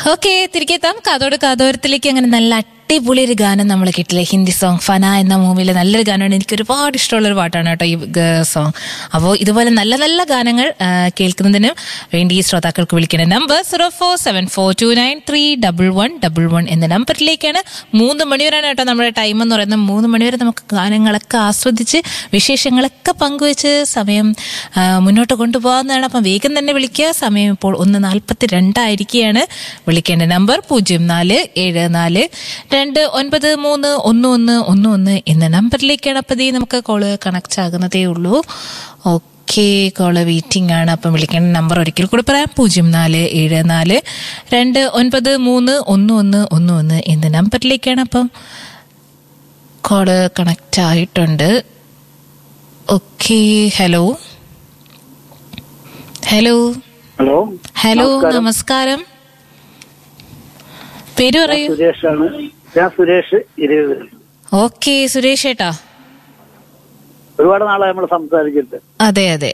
Okay തിരികെ എത്താം കാതോട് കാതോരത്തിലേക്ക് അങ്ങനെ നല്ല അടിപൊളി ഒരു ഗാനം നമ്മൾ കിട്ടില്ലേ ഹിന്ദി സോങ് ഫന എന്ന മൂവിയിലെ നല്ലൊരു ഗാനമാണ് എനിക്ക് ഒരുപാട് ഇഷ്ടമുള്ള ഒരു പാട്ടാണ് കേട്ടോ ഈ സോങ് അപ്പോൾ ഇതുപോലെ നല്ല നല്ല ഗാനങ്ങൾ ആ, കേൾക്കുന്നതിന് വേണ്ടി ഈ ശ്രോതാക്കൾക്ക് വിളിക്കേണ്ട number zero four seven four two nine three double one double one എന്ന നമ്പറിലേക്കാണ് മൂന്ന് മണിവരെയാണ് കേട്ടോ നമ്മുടെ ടൈം എന്ന് പറയുന്നത് മൂന്ന് മണിവരെ നമുക്ക് ഗാനങ്ങളൊക്കെ ആസ്വദിച്ച് വിശേഷങ്ങളൊക്കെ പങ്കുവെച്ച് സമയം ആ, മുന്നോട്ട് കൊണ്ടുപോകാവുന്നതാണ് അപ്പം വേഗം തന്നെ വിളിക്കുക സമയം ഇപ്പോൾ ഒന്ന് നാൽപ്പത്തി രണ്ടായിരിക്കുകയാണ് വിളിക്കേണ്ട നമ്പർ പൂജ്യം നാല് ഏഴ് നാല് രണ്ട് ഒൻപത് മൂന്ന് ഒന്ന് ഒന്ന് ഒന്ന് ഒന്ന് എന്ന നമ്പറിലേക്കാണ് അപ്പം ദേ നമുക്ക് കോള് കണക്ട് ആകുന്നതേ ഉള്ളൂ ഓക്കെ കോള് വെയിറ്റിംഗ് ആണ് അപ്പം വിളിക്കേണ്ട നമ്പർ ഒരിക്കൽ കൂടി പറയാം പൂജ്യം നാല് ഏഴ് നാല് രണ്ട് ഒൻപത് മൂന്ന് ഒന്ന് ഒന്ന് ഒന്ന് ഒന്ന് എന്ന നമ്പറിലേക്കാണ് അപ്പം കോള് കണക്ട് ആയിട്ടുണ്ട് okay hello hello hello hello നമസ്കാരം പേര് പറയൂ സുരേഷാണ് ഞാൻ സുരേഷ് ഇരുപത് ഓക്കെ സുരേഷ് ഏട്ടാ ഒരുപാട് നാളെ നമ്മൾ സംസാരിച്ചിട്ട് അതെ അതെ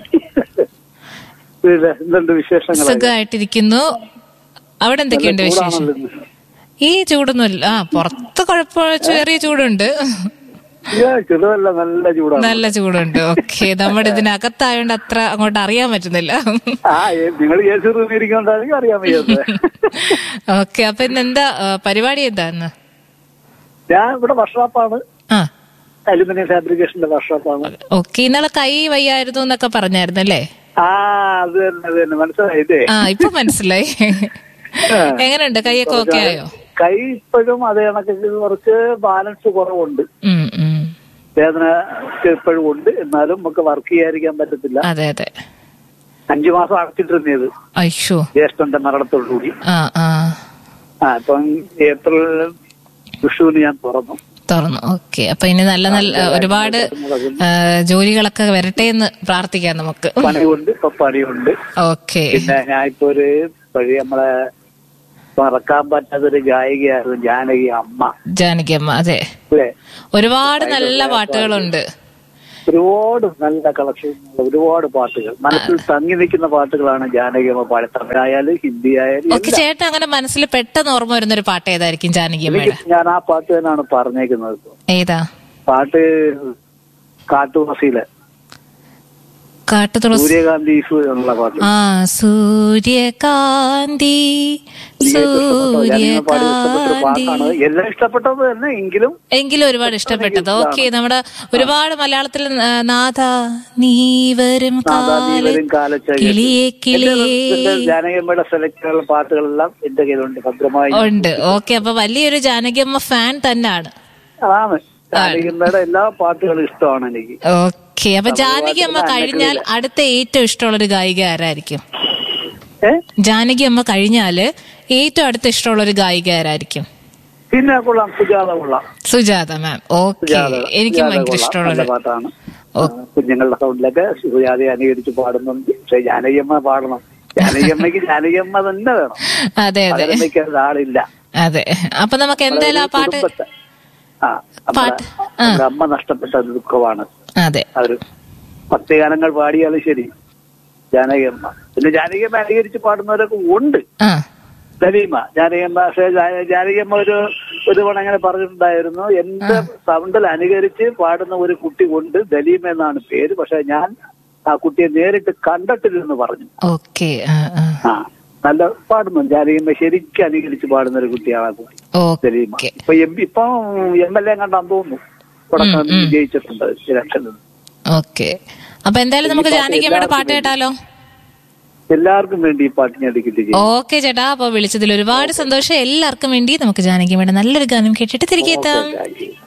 പിന്നെ എന്തുണ്ട് വിശേഷങ്ങൾ സുഖമായിട്ടിരിക്കുന്നു അവിടെ എന്തൊക്കെയുണ്ട് വിശേഷം ഈ ചൂടൊന്നുമില്ല ആ പുറത്ത് കുഴപ്പ ചെറിയ ചൂടുണ്ട് ചെറുതല്ല നല്ല ചൂടാണ് നല്ല ചൂടുണ്ട് ഓക്കെ നമ്മുടെ ഇതിനകത്തായോണ്ട് അത്ര അങ്ങോട്ട് അറിയാൻ പറ്റുന്നില്ല ആ നിങ്ങൾ എ സി റൂമിൽ ഇരിക്കൊണ്ടാണെങ്കിൽ അറിയാൻ വയ്യാത്ത ഓക്കെ അപ്പൊ ഇന്ന് എന്താ ആ, പരിപാടി എന്താ ഇന്ന് ഞാൻ ഇവിടെ വർക്ക്ഷോപ്പാണ് ആ അലുമിനിയം ഫാബ്രിക്കേഷന്റെ വർക്ക്ഷോപ്പാണ് ഓക്കെ ഇന്നലെ കൈ വയ്യായിരുന്നു എന്നൊക്കെ പറഞ്ഞായിരുന്നു അല്ലേ ആ അത് തന്നെ അത് തന്നെ മനസ്സിലായില്ലേ ആ ഇപ്പൊ മനസ്സിലായി എങ്ങനെയുണ്ട് കൈയൊക്കെ ഓക്കെ ആയോ കൈ ഇപ്പോഴും അതേ കണക്ക് കുറച്ച് ബാലൻസ് കുറവുണ്ട് ഉം, ഉം. വേദന ഇപ്പോഴും ഉണ്ട് എന്നാലും നമുക്ക് വർക്ക് ചെയ്യാതിരിക്കാൻ പറ്റത്തില്ല അതെ അതെ അഞ്ചു മാസം അടച്ചിട്ടിരുന്നത് അയ്യോ ജ്യേഷ്ഠന്റെ മരണത്തോടുകൂടി ആ ആ ആ ഇപ്പം ഏപ്രിൽ വിഷുവിന് ഞാൻ തുറന്നു തുറന്നു ഓക്കെ അപ്പൊ ഇനി നല്ല നല്ല ഒരുപാട് ആ, ജോലികളൊക്കെ വരട്ടെ എന്ന് പ്രാർത്ഥിക്കാം നമുക്ക് പണിയുണ്ട് ഇപ്പൊ പണിയുണ്ട് ഓക്കെ പിന്നെ ഞാൻ ഇപ്പൊ ഒരു വഴി നമ്മളെ മറക്കാൻ പറ്റാത്തൊരു ഗായികയായിരുന്നു ജാനകി അമ്മ ജാനകി അമ്മ അതെ അല്ലേ ഒരുപാട് നല്ല പാട്ടുകളുണ്ട് ഒരുപാട് നല്ല കളക്ഷൻ ഒരുപാട് പാട്ടുകൾ മനസ്സിൽ തങ്ങി നിൽക്കുന്ന പാട്ടുകളാണ് ജാനകി അമ്മ പാടി തമിഴായാലും ഹിന്ദി ആയാലും ഓക്കെ ചേട്ടൻ അങ്ങനെ മനസ്സിൽ പെട്ടെന്ന് ഓർമ്മ വരുന്ന ഒരു പാട്ട് ഏതായിരിക്കും ജാനകി അമ്മയുടെ എനിക്ക് ഞാൻ ആ പാട്ട് തന്നെയാണ് പറഞ്ഞേക്കുന്നത് ഇപ്പൊ. ഏതാ പാട്ട് കാട്ടുവാസിയിലെ കാട്ടുതുളസി സൂര്യകാന്തി ഇഷു എന്നുള്ള പാട്ട് ആ സൂര്യകാന്തി ഞാൻ പാടി ഇഷ്ടപ്പെട്ടൊരു സൂര്യകാന്തി പാട്ടാണ് എല്ലാം ഇഷ്ടപ്പെട്ടത് തന്നെ എങ്കിലും എങ്കിലും ഒരുപാട് ഇഷ്ടപ്പെട്ടത് ഓക്കെ നമ്മുടെ ഒരുപാട് മലയാളത്തിൽ ആ, നാഥ നീ വരും നാദാ നീ കാല വരും കാലച്ച കിളിയെ കിളിയേ ജാനകിയമ്മയുടെ സെലക്ടുള്ള പാട്ടുകളെല്ലാം എന്റെ കയ്യിലുണ്ട് ഭദ്രമായി ഉണ്ട് ഓക്കെ അപ്പൊ വലിയൊരു ജാനകിയമ്മ ഫാൻ തന്നെയാണ് അതാണ് ജാനകിയമ്മയുടെ എല്ലാ പാട്ടുകളും ഇഷ്ടമാണ് എനിക്ക് ഓക്കെ അപ്പൊ ജാനകിയമ്മ കഴിഞ്ഞാൽ അടുത്ത ഏറ്റവും ഇഷ്ടമുള്ള ഒരു ഗായിക ആരായിരിക്കും ഏ ജാനകിയമ്മ കഴിഞ്ഞാല് ഏറ്റവും അടുത്ത ഇഷ്ടമുള്ള ഒരു ഗായിക ആരായിരിക്കും പിന്നെ കൊള്ളാം സുജാത കൊള്ളാം സുജാത മാം ഓക്കെ സുജാത എനിക്കും സുജാത ഭയങ്കര കൊള്ളാം. ഇഷ്ടമുള്ള നല്ല പാട്ടാണ് ആ, കുഞ്ഞുങ്ങളുടെ സൗണ്ടിലൊക്കെ സുജാതയെ അനുകരിച്ച് പാടുന്നുണ്ട് പക്ഷെ ജാനകിയമ്മ പാടണം ജാനകിയമ്മയ്ക്ക് ജാനകിയമ്മ തന്നെ വേണം അതെ അതെ പകരം വയ്ക്കാൻ ഒരാളില്ല അതെ അപ്പൊ നമുക്ക് എന്തായാലും ആ പാട്ട് കുടുംബത്തെ ആ നമ്മുടെ- പാട്ട്. ആ. നമ്മുടെ അമ്മ നഷ്ടപ്പെട്ട ദുഃഖമാണ് അതെ അവര് ഭക്തിഗാനങ്ങൾ പാടിയാലും ശരി ജാനകിയമ്മ പിന്നെ ജാനകിയമ്മ അനുകരിച്ച് പാടുന്നവരൊക്കെ ഉണ്ട് ആ സലീമ ജാനകിയമ്മ പക്ഷേ ജാ- ജാനകിയമ്മ ഒരു ഒരു തവണ അങ്ങനെ പറഞ്ഞിട്ടുണ്ടായിരുന്നു എന്റെ സൗണ്ടിൽ അനുകരിച്ച് പാടുന്ന ഒരു കുട്ടി ഉണ്ട് ദലീമ എന്നാണ് പേര് പക്ഷെ ഞാൻ ആ കുട്ടിയെ നേരിട്ട് കണ്ടിട്ടില്ലെന്ന് പറഞ്ഞു ഓക്കെ ആ ആ ആ നല്ല പാടുന്നു ജാനകിയമ്മ ശരിക്കും അനുകരിച്ച് പാടുന്ന ഒരു കുട്ടിയാണ് ആ കുട്ടി സലീമ ഓക്കെ ഇപ്പൊ എം പി ഇപ്പൊ എം എൽ എ കണ്ടാന്ന് തോന്നുന്നു തുടക്കം വിജയിച്ചിട്ടുണ്ട് ഇലക്ഷനിൽ ഓക്കെ അപ്പൊ എന്തായാലും നമുക്ക് ജാനകിയമ്മയുടെ പാട്ട് കേട്ടാലോ എല്ലാവർക്കും വേണ്ടി ഈ പാട്ട് ഞാൻ ടിക്കറ്റ് ചെയ്യും ഓക്കെ ചേട്ടാ അപ്പൊ വിളിച്ചതിൽ ഒരുപാട് സന്തോഷം എല്ലാവർക്കും വേണ്ടി നമുക്ക് ജാനകിയമ്മയുടെ നല്ലൊരു ഗാനം കേട്ടിട്ട് തിരികെ എത്താം താങ്ക് യു